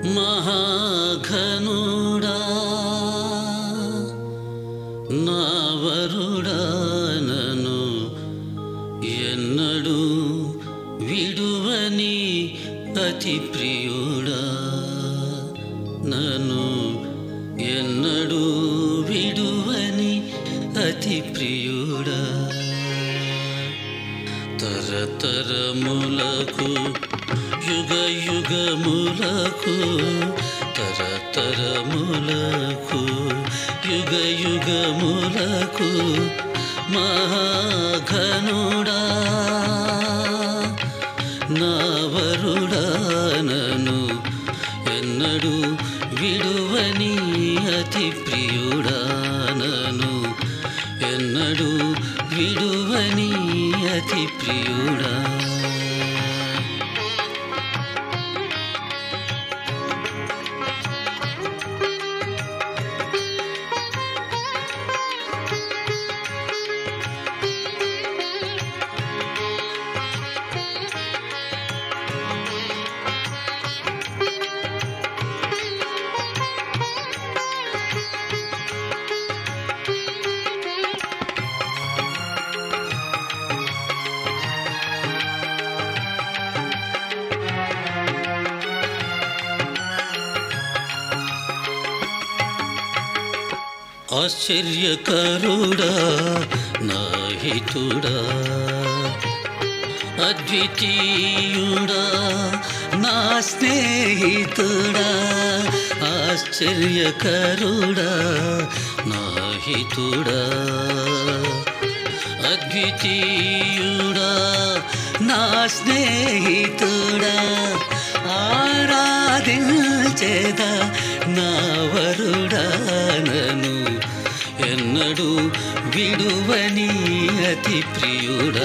మహాఘనుడా నావరుడానను ఎన్నడూ విడువని అతి ప్రియుడా నన్ను ఎన్నడూ విడువని అతి ప్రియుడా తరతరములకు యుగ యుగములకు తరతరములకు యుగ యుగములకు మహాఘనుడా నావరుడానను ఎన్నడూ విడువని అతి ప్రియుడానను ఎన్నడూ విడువని అతి ప్రియుడా ఆశ్చర్యకరుడా నాహితుడా అద్వితీయుడా నా స్నేహితుడా ఆశ్చర్యకరుడా నాహితుడా అద్వితీయుడా నా స్నేహితుడా ఆరాధించేదా నా వరుడానను ఎన్నడూ విడువని అతి ప్రియుడా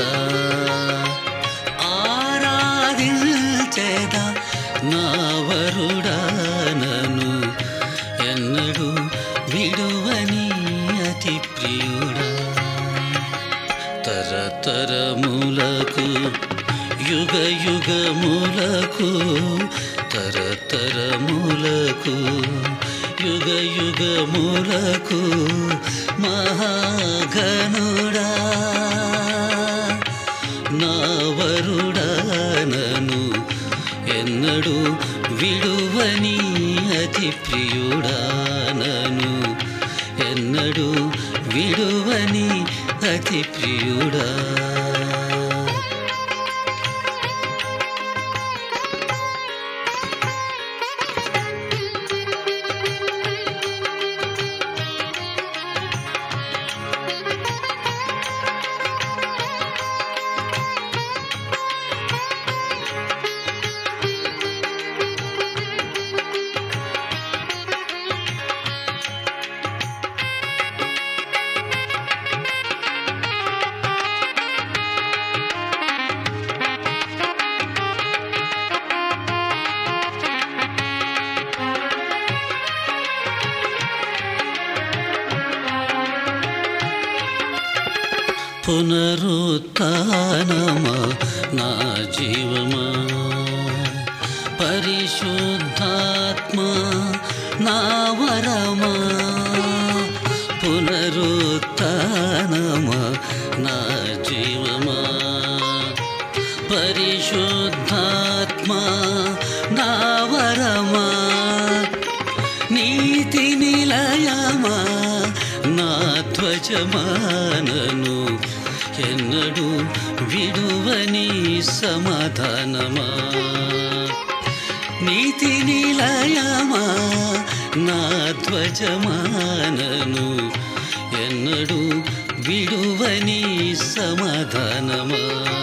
ఆరాధించేదా నా వరుడానను ఎన్నడూ విడువని అతి ప్రియుడా తరతరములకు యుగ యుగములకు తరతరములకు యుగ యుగములకు మహాఘనుడా నావరుడానను ఎన్నడూ విడువని అతి ప్రియుడానను ఎన్నడూ విడువని అతి ప్రియుడా పునరుత్నమా నా జీవమా పరిశుద్ధాత్మ నా వరమా పునరుత్నమా నా జీవమా పరిశుద్ధాత్మ నా వరమా నీతి నిలయమా నా ధ్వజమానను ఎన్నడూ విడువని సమాధానమా నీతి నిలయమా నా ధ్వజమానను ఎన్నడూ విడువని సమాధానమా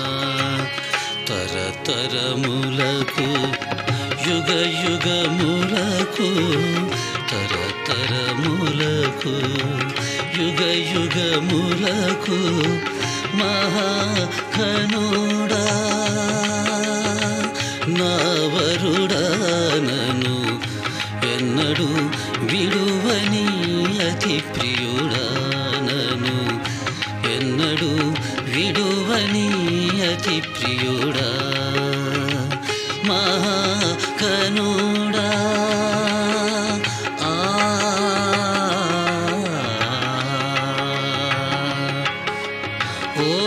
తరతరములకు యుగ యుగములకు తరతరములకు యుగ యుగములకు మహాఘనుడా నావరుడానను ఎన్నడూ విడువని అతి ప్రియుడానను ఎన్నడూ విడువని అతి ప్రియుడా మహాకనుడా ఓ